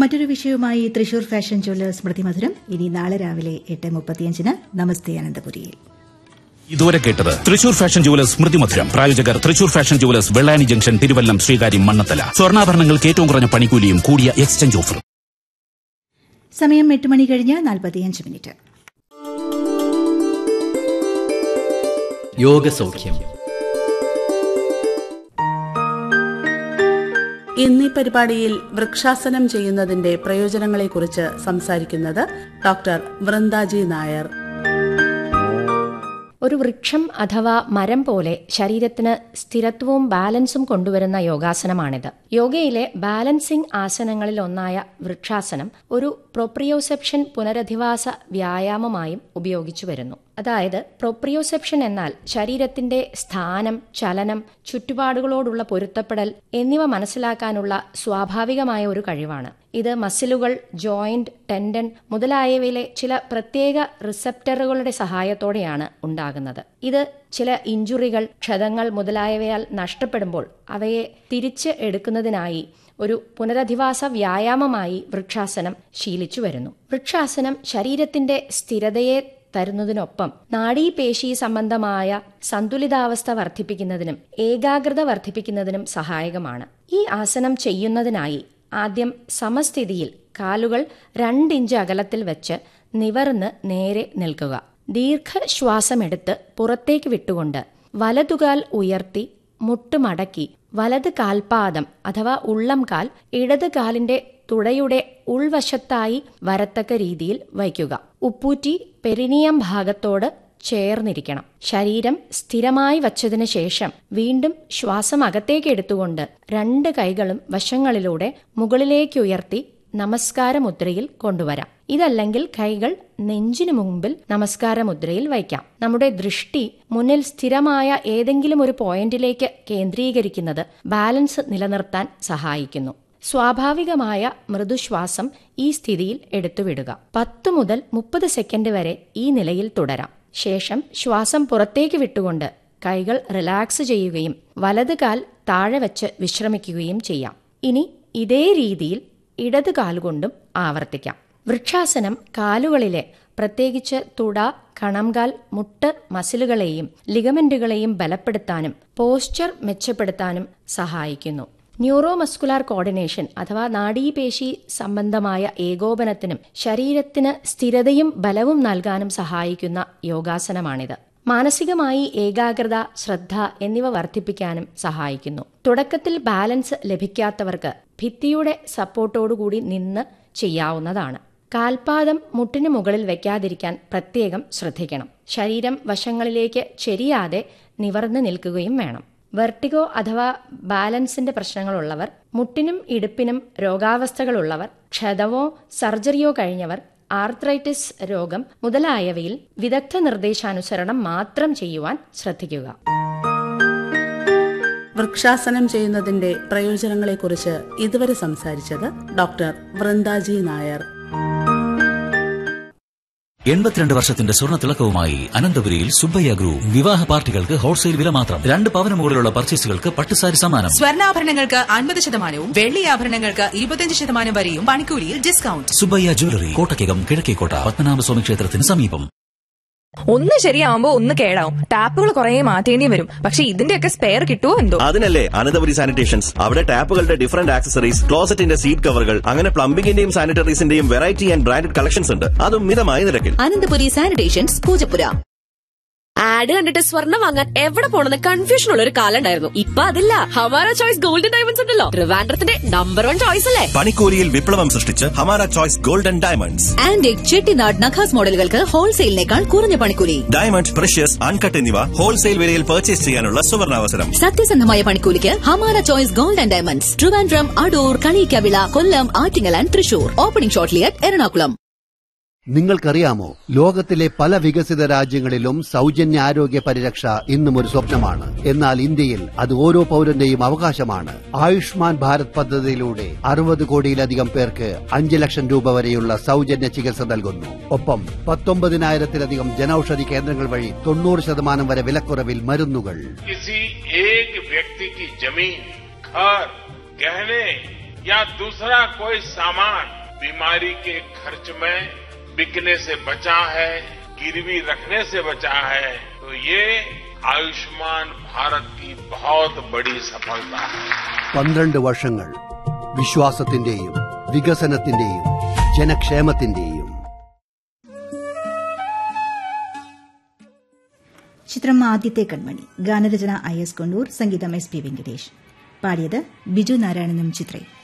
മറ്റൊരു വിഷയവുമായി Thrissur fashion Jewellers സ്മൃതി മധുരം ഇനി നാളെ രാവിലെ എട്ട് മുപ്പത്തിയഞ്ചിന് നമസ്തേ അനന്തപുരിയിൽ ഇതുവരെ കേട്ടത് തൃശൂർ ഫാഷൻ ജുവലേഴ്സ് സ്മൃതി മധുരം പ്രായോജകർ Thrissur fashion jewellers Vellani junction Thiruvallam Sreekaryam Mannanthala സ്വർണ്ണാഭരണങ്ങൾക്ക് ഏറ്റവും കുറഞ്ഞ പണിക്കൂലിയും കൂടിയ എക്സ്ചേഞ്ച് ഓഫറും സമയം എട്ട് മണി കഴിഞ്ഞ് നാൽപ്പത്തിയഞ്ച് മിനിറ്റ് യോഗസൗഖ്യം ഇന്നീ പരിപാടിയിൽ വൃക്ഷാസനം ചെയ്യുന്നതിന്റെ പ്രയോജനങ്ങളെക്കുറിച്ച് സംസാരിക്കുന്നത് ഡോക്ടർ വൃന്ദാജി നായർ ഒരു വൃക്ഷം അഥവാ മരം പോലെ ശരീരത്തിന് സ്ഥിരത്വവും ബാലൻസും കൊണ്ടുവരുന്ന യോഗാസനമാണിത് യോഗയിലെ ബാലൻസിംഗ് ആസനങ്ങളിൽ ഒന്നായ വൃക്ഷാസനം ഒരു പ്രൊപ്രിയോസെപ്ഷൻ പുനരധിവാസ വ്യായാമമായും ഉപയോഗിച്ചു വരുന്നു അതായത് പ്രൊപ്രിയോസെപ്ഷൻ എന്നാൽ ശരീരത്തിന്റെ സ്ഥാനം ചലനം ചുറ്റുപാടുകളോടുള്ള പൊരുത്തപ്പെടൽ എന്നിവ മനസ്സിലാക്കാനുള്ള സ്വാഭാവികമായ ഒരു കഴിവാണ് ഇത് മസിലുകൾ ജോയിന്റ് ടെൻഡൻ മുതലായവയിലെ ചില പ്രത്യേക റിസപ്റ്ററുകളുടെ സഹായത്തോടെയാണ് ഉണ്ടാകുന്നത് ഇത് ചില ഇഞ്ചുറികൾ ക്ഷതങ്ങൾ മുതലായവയാൽ നഷ്ടപ്പെടുമ്പോൾ അവയെ തിരിച്ച് എടുക്കുന്നതിനായി ഒരു പുനരധിവാസ വ്യായാമമായി വൃക്ഷാസനം ശീലിച്ചു വരുന്നു വൃക്ഷാസനം ശരീരത്തിന്റെ സ്ഥിരതയെ തരുന്നതിനൊപ്പം നാഡീപേശി സംബന്ധമായ സന്തുലിതാവസ്ഥ വർദ്ധിപ്പിക്കുന്നതിനും ഏകാഗ്രത വർദ്ധിപ്പിക്കുന്നതിനും സഹായകമാണ് ഈ ആസനം ചെയ്യുന്നതിനായി ആദ്യം സമസ്ഥിതിയിൽ കാലുകൾ രണ്ടിഞ്ച് അകലത്തിൽ വെച്ച് നിവർന്ന് നേരെ നിൽക്കുക ദീർഘശ്വാസമെടുത്ത് പുറത്തേക്ക് വിട്ടുകൊണ്ട് വലതുകാൽ ഉയർത്തി മുട്ടുമടക്കി വലത് കാൽപാദം അഥവാ ഉള്ളം കാൽ ഇടത് കാലിന്റെ തുടയുടെ ഉൾവശത്തായി വരത്തക്ക രീതിയിൽ വയ്ക്കുക ഉപ്പൂറ്റി പെരിനിയം ഭാഗത്തോട് ചേർന്നിരിക്കണം ശരീരം സ്ഥിരമായി വച്ചതിനു ശേഷം വീണ്ടും ശ്വാസം അകത്തേക്ക് എടുത്തുകൊണ്ട് രണ്ട് കൈകളും വശങ്ങളിലൂടെ മുകളിലേക്ക് ഉയർത്തി നമസ്കാര മുദ്രയിൽ കൊണ്ടുവരാം ഇതല്ലെങ്കിൽ കൈകൾ നെഞ്ചിനു മുമ്പിൽ നമസ്കാര മുദ്രയിൽ വയ്ക്കാം നമ്മുടെ ദൃഷ്ടി മുന്നിൽ സ്ഥിരമായ ഏതെങ്കിലും ഒരു പോയിന്റിലേക്ക് കേന്ദ്രീകരിക്കുന്നത് ബാലൻസ് നിലനിർത്താൻ സഹായിക്കുന്നു സ്വാഭാവികമായ മൃദുശ്വാസം ഈ സ്ഥിതിയിൽ എടുത്തുവിടുക പത്ത് മുതൽ മുപ്പത് സെക്കൻഡ് വരെ ഈ നിലയിൽ തുടരാം ശേഷം ശ്വാസം പുറത്തേക്ക് വിട്ടുകൊണ്ട് കൈകൾ റിലാക്സ് ചെയ്യുകയും വലത് കാൽ താഴെ വെച്ച് വിശ്രമിക്കുകയും ചെയ്യാം ഇനി ഇതേ രീതിയിൽ ഇടത് കാലുകൊണ്ടും ആവർത്തിക്കാം വൃക്ഷാസനം കാലുകളിലെ പ്രത്യേകിച്ച് തുട കണംകാൽ മുട്ട് മസിലുകളെയും ലിഗമെന്റുകളെയും ബലപ്പെടുത്താനും പോസ്ചർ മെച്ചപ്പെടുത്താനും സഹായിക്കുന്നു ന്യൂറോമസ്കുലാർ കോർഡിനേഷൻ അഥവാ നാഡീപേശി സംബന്ധമായ ഏകോപനത്തിനും ശരീരത്തിന് സ്ഥിരതയും ബലവും നൽകാനും സഹായിക്കുന്ന യോഗാസനമാണിത് മാനസികമായി ഏകാഗ്രത ശ്രദ്ധ എന്നിവ വർദ്ധിപ്പിക്കാനും സഹായിക്കുന്നു തുടക്കത്തിൽ ബാലൻസ് ലഭിക്കാത്തവർക്ക് ഭിത്തിയുടെ സപ്പോർട്ടോടുകൂടി നിന്ന് ചെയ്യാവുന്നതാണ് കാൽപാദം മുട്ടിന് മുകളിൽ വയ്ക്കാതിരിക്കാൻ പ്രത്യേകം ശ്രദ്ധിക്കണം ശരീരം വശങ്ങളിലേക്ക് ചെരിയാതെ നിവർന്നു നിൽക്കുകയും വേണം വെർട്ടിഗോ അഥവാ ബാലൻസിന്റെ പ്രശ്നങ്ങളുള്ളവർ മുട്ടിനും ഇടുപ്പിനും രോഗാവസ്ഥകളുള്ളവർ ക്ഷതമോ സർജറിയോ കഴിഞ്ഞവർ ആർത്രൈറ്റിസ് രോഗം മുതലായവയിൽ വിദഗ്ധ നിർദ്ദേശാനുസരണം മാത്രം ചെയ്യുവാൻ ശ്രദ്ധിക്കുക വൃക്ഷാസനം ചെയ്യുന്നതിന്റെ പ്രയോജനങ്ങളെക്കുറിച്ച് ഇതുവരെ സംസാരിച്ചത് ഡോക്ടർ വൃന്ദാജി നായർ എൺപത്തിരണ്ട് വർഷത്തിന്റെ സ്വർണ്ണ തിളക്കവുമായി അനന്തപുരിയിൽ സുബ്ബയ്യ ഗ്രൂപ്പ് വിവാഹ പാർട്ടികൾക്ക് ഹോൾസെയിൽ വില മാത്രം രണ്ട് പവന് മുകളിലുള്ള പർച്ചേസുകൾക്ക് പട്ടുസാരി സമ്മാനം സ്വർണ്ണാഭരണങ്ങൾക്ക് അൻപത് ശതമാനവും വെള്ളി ആഭരണങ്ങൾക്ക് ഇരുപത്തിയഞ്ച് ശതമാനം വരെയും പണിക്കൂലിയിൽ ഡിസ്കൗണ്ട് സുബ്ബയ്യ ജ്വല്ലറി കോട്ടയ്ക്കകം കിഴക്കേക്കോട്ട പത്മനാഭസ്വാമി ക്ഷേത്രത്തിന് സമീപം ഒന്ന് ശരിയാവുമ്പോ ഒന്ന് കേടാവും ടാപ്പുകൾ കുറെ മാറ്റേണ്ടി വരും പക്ഷെ ഇതിന്റെയൊക്കെ സ്പെയർ കിട്ടുമോ എന്തോ അതിനല്ലേ അനന്തപുരി സാനിറ്റേഷൻസ് അവിടെ ടാപ്പുകളുടെ ഡിഫറന്റ് ആക്സസറീസ് ക്ലോസറ്റിന്റെ സീറ്റ് കവറുകൾ അങ്ങനെ പ്ലംബിംഗിന്റെയും സാനിറ്ററീസിന്റെയും വെറൈറ്റി ആൻഡ് ബ്രാൻഡഡ് കളക്ഷൻസ് ഉണ്ട് അതും മിതമായ നിരക്കിൽ അനന്തപുരി സാനിറ്റേഷൻസ് പൂജപ്പുര ആഡ് കണ്ടിട്ട് സ്വർണ്ണം വാങ്ങാൻ എവിടെ പോണെന്ന് കൺഫ്യൂഷൻ ഉള്ള ഒരു കാലം ഉണ്ടായിരുന്നു ഇപ്പൊ അതില്ല ഹമാര ചോയ്സ് ഗോൾഡൻ ഡയമണ്ട്സ് ഉണ്ടല്ലോ ട്രിവാൻഡ്രത്തിന്റെ നമ്പർ വൺ ചോയ്സ് അല്ലേ പണിക്കൂലിയിൽ വിപ്ലവം സൃഷ്ടിച്ച് Hamara choice golden diamonds antique Chettinad നഖാസ് മോഡലുകൾക്ക് ഹോൾസെയിലിനേക്കാൾ കുറഞ്ഞ പണിക്കൂലി ഡയമണ്ട് പ്രഷ്യസ് അൺകട്ട് എന്നിവ ഹോൾസെയിൽ വിലയിൽ പർച്ചേസ് ചെയ്യാനുള്ള സുവർണാവസരം സത്യസന്ധമായ പണിക്കൂലിക്ക് Hamara choice gold and diamonds Trivandrum Adoor Kaliyikkavila Kollam Attingal and Thrissur opening ഷോട്ട്ലിയറ്റ് എറണാകുളം നിങ്ങൾക്കറിയാമോ ലോകത്തിലെ പല വികസിത രാജ്യങ്ങളിലും സൗജന്യ ആരോഗ്യ പരിരക്ഷ ഇന്നും ഒരു സ്വപ്നമാണ് എന്നാൽ ഇന്ത്യയിൽ അത് ഓരോ പൗരന്റെയും അവകാശമാണ് ആയുഷ്മാൻ ഭാരത് പദ്ധതിയിലൂടെ അറുപത് കോടിയിലധികം പേർക്ക് അഞ്ച് ലക്ഷം രൂപ വരെയുള്ള സൗജന്യ ചികിത്സ നൽകുന്നു ഒപ്പം പത്തൊമ്പതിനായിരത്തിലധികം ജനൌഷധി കേന്ദ്രങ്ങൾ വഴി തൊണ്ണൂറ് ശതമാനം വരെ വിലക്കുറവിൽ മരുന്നുകൾ किसी एक व्यक्ति की जमीन घर गहने या दूसरा कोई सामान बीमारी के खर्च में बिकने से बचा है गिरवी रखने से बचा है तो ये आयुष्मान भारत की बहुत बड़ी सफलता है പന്ത്രണ്ട് വർഷങ്ങൾ വിശ്വാസത്തിന്റെയും വികസനത്തിന്റെയും ജനക്ഷേമത്തിന്റെയും ചിത്രം ആദ്യത്തെ കൺമണി ഗാനരചന ഐ എസ് കൊണ്ടൂർ സംഗീതം എസ് പി വെങ്കടേഷ് പാടിയത് ബിജു നാരായണനും ചിത്രയും